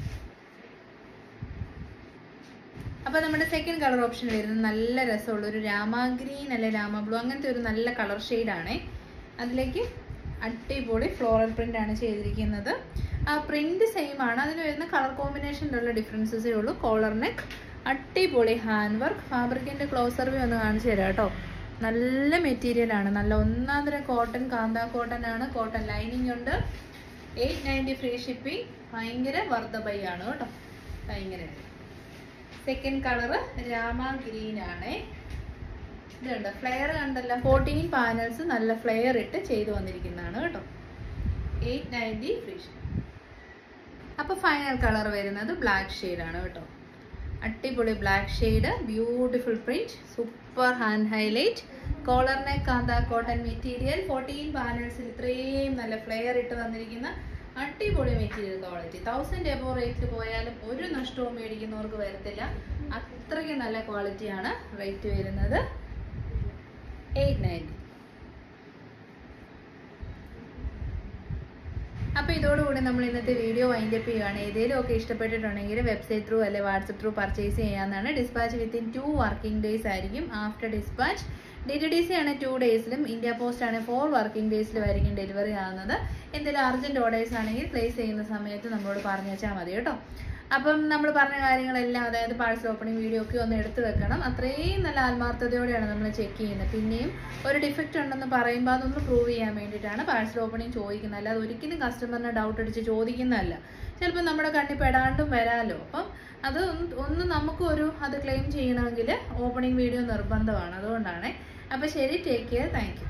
അപ്പൊ നമ്മുടെ സെക്കൻഡ് കളർ ഓപ്ഷൻ വരുന്നത് നല്ല രസമുള്ള ഒരു രാമ ഗ്രീൻ അല്ലെ രാമ ബ്ലൂ അങ്ങനത്തെ ഒരു നല്ല കളർ ആണ് അതിലേക്ക് അടിപൊളി ഫ്ലോറൽ പ്രിന്റ് ആണ് ചെയ്തിരിക്കുന്നത് ആ പ്രിന്റ് സെയിം ആണ് അതിന് വരുന്ന കളർ കോമ്പിനേഷനിലുള്ള ഡിഫറൻസസേ ഉള്ളൂ കോളർ നെക്ക് അടിപൊളി ഹാൻഡ് വർക്ക് ഫാബ്രിക്കിന്റെ ക്ലോസർ വ്യൂ ഒന്ന് കാണിച്ചു തരാം കേട്ടോ നല്ല മെറ്റീരിയൽ ആണ് നല്ല ഒന്നാം തരം കോട്ടൺ കാന്ത കോട്ടൺ ആണ് കോട്ടൺ ലൈനിങ് ഉണ്ട് എയ്റ്റ് നയൻറ്റി ഫ്രീ ഷിപ്പിംഗ് ഭയങ്കര വർദ്ധബൈ ആണ് കേട്ടോ ഭയങ്കര സെക്കൻഡ് കളറ് രാമ ഗ്രീൻ ആണ് ഇതുണ്ട് ഫ്ലെയർ കണ്ടല്ല ഫോർട്ടീൻ പാനൽസ് നല്ല ഫ്ലെയർ ഇട്ട് ചെയ്തു വന്നിരിക്കുന്നതാണ് കേട്ടോ എയ്റ്റ് നയൻറ്റി ഫ്രീ അപ്പൊ ഫൈനൽ കളർ വരുന്നത് ബ്ലാക്ക് ആണ് കേട്ടോ അടിപൊളി black shade beautiful print super hand highlight കോളറിനെ കാന്ത കോട്ടൺ മെറ്റീരിയൽ ഫോർട്ടീൻ പാനൽസിൽ ഇത്രയും നല്ല ഫ്ലെയർ ഇട്ട് വന്നിരിക്കുന്ന അടിപൊളി മെറ്റീരിയൽ ക്വാളിറ്റി തൗസൻഡ് എബോ റേറ്റിൽ പോയാലും ഒരു നഷ്ടവും മേടിക്കുന്നവർക്ക് വരത്തില്ല അത്രയ്ക്ക് നല്ല ക്വാളിറ്റിയാണ് റേറ്റ് വരുന്നത് എയ്റ്റ് നയൻറ്റി അപ്പോൾ ഇതോടുകൂടി നമ്മൾ ഇന്നത്തെ വീഡിയോ വൈൻഡ് അപ്പ് ചെയ്യുകയാണ് ഏതെങ്കിലും ഒക്കെ ഇഷ്ടപ്പെട്ടിട്ടുണ്ടെങ്കിൽ വെബ്സൈറ്റ് ത്രൂ അല്ലെ വാട്സപ്പ് ത്രൂ പർച്ചേസ് ചെയ്യാവുന്നതാണ് dispatch within two working days ആയിരിക്കും after dispatch D T D C ആണ് ടു ഡേയ്സിലും ഇന്ത്യ പോസ്റ്റ് ആണ് ഫോർ വർക്കിംഗ് ഡേയ്സിലുമായിരിക്കും ഡെലിവറി ആകുന്നത് എന്തെങ്കിലും അർജന്റ് ഓർഡേഴ്സ് ആണെങ്കിൽ പ്ലേസ് ചെയ്യുന്ന സമയത്ത് നമ്മളോട് പറഞ്ഞു വെച്ചാൽ മതി കേട്ടോ അപ്പം നമ്മൾ പറഞ്ഞ കാര്യങ്ങളെല്ലാം അതായത് പാഴ്സൽ ഓപ്പണിംഗ് വീഡിയോ ഒക്കെ ഒന്ന് എടുത്തു വെക്കണം അത്രയും നല്ല ആത്മാർത്ഥതയോടെയാണ് നമ്മൾ ചെക്ക് ചെയ്യുന്നത് പിന്നെയും ഒരു ഡിഫക്റ്റ് ഉണ്ടെന്ന് പറയുമ്പോൾ അതൊന്ന് പ്രൂവ് ചെയ്യാൻ വേണ്ടിയിട്ടാണ് പാഴ്സൽ ഓപ്പണിംഗ് ചോദിക്കുന്നത് അല്ലാതെ ഒരിക്കലും കസ്റ്റമറിനെ ഡൗട്ട് അടിച്ച് ചോദിക്കുന്നതല്ല ചിലപ്പോൾ നമ്മുടെ കണ്ണിൽ പെടാണ്ടും വരാമല്ലോ അപ്പം അത് ഒന്ന് ഒന്ന് നമുക്കും ഒരു അത് ക്ലെയിം ചെയ്യണമെങ്കിൽ ഓപ്പണിംഗ് വീഡിയോ നിർബന്ധമാണ് അതുകൊണ്ടാണ് അപ്പോൾ ശരി ടേക്ക് കെയർ താങ്ക്